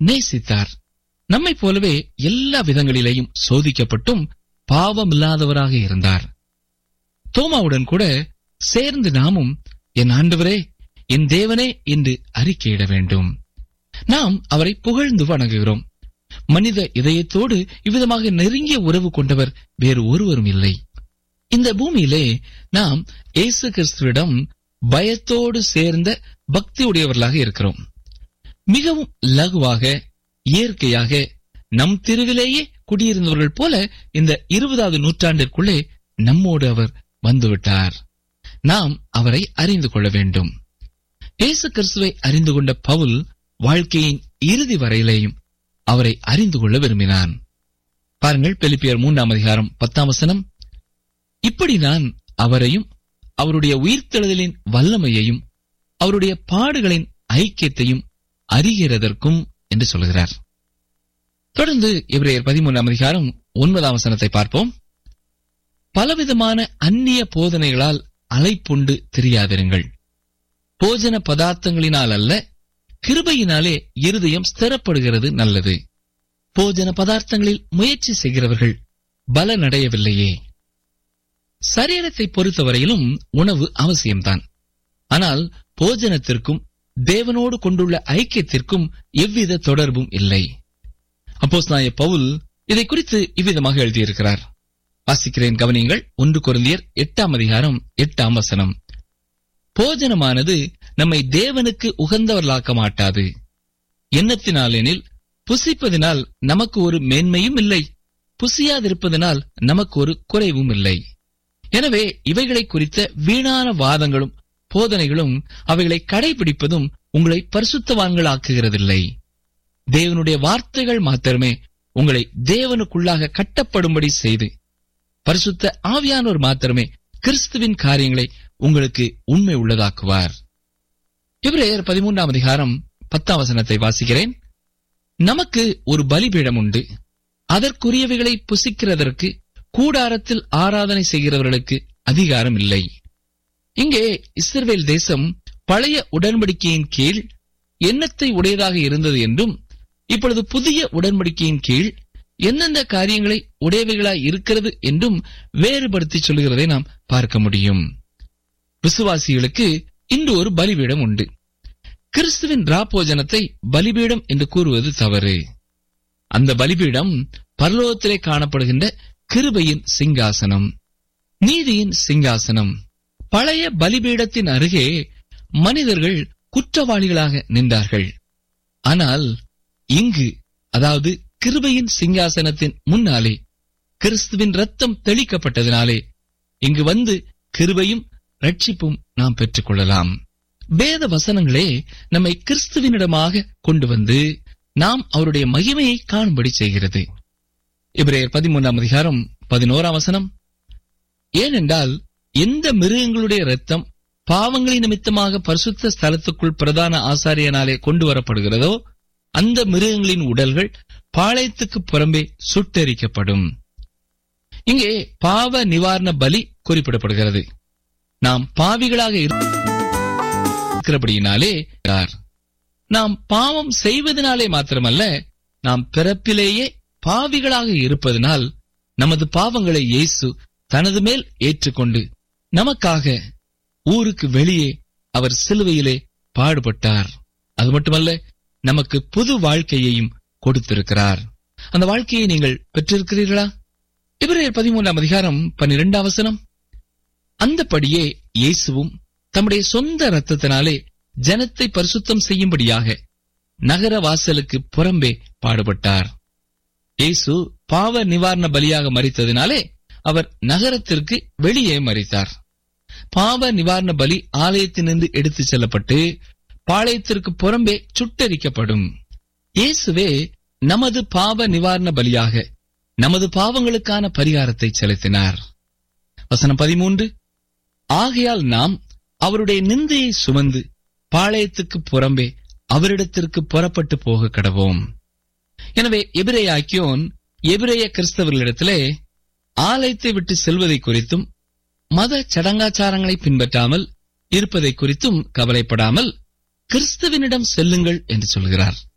நேசித்தார் நம்மைப் போலவே எல்லா விதங்களிலேயும் சோதிக்கப்பட்டும் பாவமில்லாதவராக இருந்தார் தோமாவுடன் கூட சேர்ந்து நாமும் என் ஆண்டவரே என் தேவனே என்று அறிக்கையிட வேண்டும் நாம் அவரை புகழ்ந்து வணங்குகிறோம் மனித இதயத்தோடு இவ்விதமாக நெருங்கிய உறவு கொண்டவர் வேறு ஒருவரும் இல்லை இந்த பூமியிலே நாம் இயேசு கிறிஸ்துவிடம் பயத்தோடு சேர்ந்த பக்தியுடையவர்களாக இருக்கிறோம் மிகவும் லகுவாக இயற்கையாக நம் தெருவிலேயே குடியிருந்தவர்கள் போல இந்த இருபதாவது நூற்றாண்டிற்குள்ளே நம்மோடு அவர் வந்துவிட்டார் நாம் அவரை அறிந்து கொள்ள வேண்டும் இயேசு கிறிஸ்துவை அறிந்து கொண்ட பவுல் வாழ்க்கையின் இறுதி வரையிலேயும் அவரை அறிந்து கொள்ள விரும்பினான் பாருங்கள் பெலிப்பியர் மூன்றாம் அதிகாரம் பத்தாம் வசனம் இப்படி நான் அவரையும் அவருடைய உயிர்த்தெழுதலின் வல்லமையையும் அவருடைய பாடுகளின் ஐக்கியத்தையும் அறிகிறதற்கும் என்று சொல்கிறார் தொடர்ந்து இவரையர் பதிமூன்றாம் அதிகாரம் ஒன்பதாம் வசனத்தை பார்ப்போம் பலவிதமான அந்நிய போதனைகளால் அலைப்புண்டு தெரியாதிருங்கள் போஜன பதார்த்தங்களினால் அல்ல கிருபையினாலே இருதயம் ஸ்திரப்படுகிறது நல்லது போஜன பதார்த்தங்களில் முயற்சி செய்கிறவர்கள் பலனடையவில்லையே சரீரத்தை பொறுத்தவரையிலும் உணவு அவசியம்தான் ஆனால் போஜனத்திற்கும் தேவனோடு கொண்டுள்ள ஐக்கியத்திற்கும் எவ்வித தொடர்பும் இல்லை அப்போஸ் நாய பவுல் இதை குறித்து இவ்விதமாக எழுதியிருக்கிறார் வாசிக்கிறேன் கவனியங்கள் ஒன்று குருந்தியர் எட்டாம் அதிகாரம் எட்டாம் வசனம் போஜனமானது நம்மை தேவனுக்கு உகந்தவர்களாக்க மாட்டாது எண்ணத்தினாலெனில் புசிப்பதினால் நமக்கு ஒரு மேன்மையும் இல்லை புசியாதிருப்பதனால் நமக்கு ஒரு குறைவும் இல்லை எனவே இவைகளை குறித்த வீணான வாதங்களும் போதனைகளும் அவைகளை கடைபிடிப்பதும் உங்களை பரிசுத்தவான்கள் ஆக்குகிறதில்லை தேவனுடைய வார்த்தைகள் மாத்திரமே உங்களை தேவனுக்குள்ளாக கட்டப்படும்படி செய்து பரிசுத்த ஆவியானோர் மாத்திரமே கிறிஸ்துவின் காரியங்களை உங்களுக்கு உண்மை உள்ளதாக்குவார் இவரையர் பதிமூன்றாம் அதிகாரம் பத்தாம் வசனத்தை வாசிக்கிறேன் நமக்கு ஒரு பலிபீடம் உண்டு அதற்குரியவைகளை புசிக்கிறதற்கு கூடாரத்தில் ஆராதனை செய்கிறவர்களுக்கு அதிகாரம் இல்லை இங்கே இஸ்ரவேல் தேசம் பழைய உடன்படிக்கையின் கீழ் எண்ணத்தை உடையதாக இருந்தது என்றும் இப்பொழுது புதிய உடன்படிக்கையின் கீழ் எந்தெந்த காரியங்களை உடையவைகளாய் இருக்கிறது என்றும் வேறுபடுத்தி சொல்லுகிறதை நாம் பார்க்க முடியும் விசுவாசிகளுக்கு இன்று ஒரு பலிபீடம் உண்டு கிறிஸ்துவின் ராப்போஜனத்தை பலிபீடம் என்று கூறுவது தவறு அந்த பலிபீடம் பரலோகத்திலே காணப்படுகின்ற கிருபையின் சிங்காசனம் நீதியின் சிங்காசனம் பழைய பலிபீடத்தின் அருகே மனிதர்கள் குற்றவாளிகளாக நின்றார்கள் ஆனால் இங்கு அதாவது கிருபையின் சிங்காசனத்தின் முன்னாலே கிறிஸ்துவின் ரத்தம் தெளிக்கப்பட்டதினாலே இங்கு வந்து கிருபையும் ரட்சிப்பும் நாம் பெற்றுக் கொள்ளலாம் வேத வசனங்களே நம்மை கிறிஸ்துவினிடமாக கொண்டு வந்து நாம் அவருடைய மகிமையை காணும்படி செய்கிறது இப்ரேயர் பதிமூன்றாம் அதிகாரம் பதினோராம் வசனம் ஏனென்றால் எந்த மிருகங்களுடைய ரத்தம் பாவங்களின் நிமித்தமாக பரிசுத்த ஸ்தலத்துக்குள் பிரதான ஆசாரியனாலே கொண்டு வரப்படுகிறதோ அந்த மிருகங்களின் உடல்கள் பாளையத்துக்கு புறம்பே சுட்டெரிக்கப்படும் இங்கே பாவ நிவாரண பலி குறிப்பிடப்படுகிறது நாம் பாவிகளாக இருக்கிறபடியினாலே நாம் பாவம் செய்வதனாலே மாத்திரமல்ல நாம் பிறப்பிலேயே பாவிகளாக இருப்பதனால் நமது பாவங்களை இயேசு தனது மேல் ஏற்றுக்கொண்டு நமக்காக ஊருக்கு வெளியே அவர் சிலுவையிலே பாடுபட்டார் அது மட்டுமல்ல நமக்கு புது வாழ்க்கையையும் கொடுத்திருக்கிறார் அந்த வாழ்க்கையை நீங்கள் பெற்றிருக்கிறீர்களா இவரையர் பதிமூன்றாம் அதிகாரம் பன்னிரெண்டாம் வசனம் அந்தபடியே இயேசுவும் தம்முடைய சொந்த ரத்தத்தினாலே ஜனத்தை பரிசுத்தம் செய்யும்படியாக நகர வாசலுக்கு புறம்பே பாடுபட்டார் இயேசு பாவ நிவாரண பலியாக மறித்ததினாலே அவர் நகரத்திற்கு வெளியே மறித்தார் பாவ நிவாரண பலி ஆலயத்தினின்று எடுத்துச் செல்லப்பட்டு பாளையத்திற்கு புறம்பே சுட்டரிக்கப்படும் இயேசுவே நமது பாவ நிவாரண பலியாக நமது பாவங்களுக்கான பரிகாரத்தை செலுத்தினார் வசனம் பதிமூன்று ஆகையால் நாம் அவருடைய நிந்தையை சுமந்து பாளையத்துக்கு புறம்பே அவரிடத்திற்கு புறப்பட்டு போக கடவோம் எனவே எபிரேயாக்கியோன் எபிரேய கிறிஸ்தவர்களிடத்திலே ஆலயத்தை விட்டு செல்வதை குறித்தும் மத சடங்காச்சாரங்களை பின்பற்றாமல் இருப்பதை குறித்தும் கவலைப்படாமல் கிறிஸ்துவனிடம் செல்லுங்கள் என்று சொல்கிறார்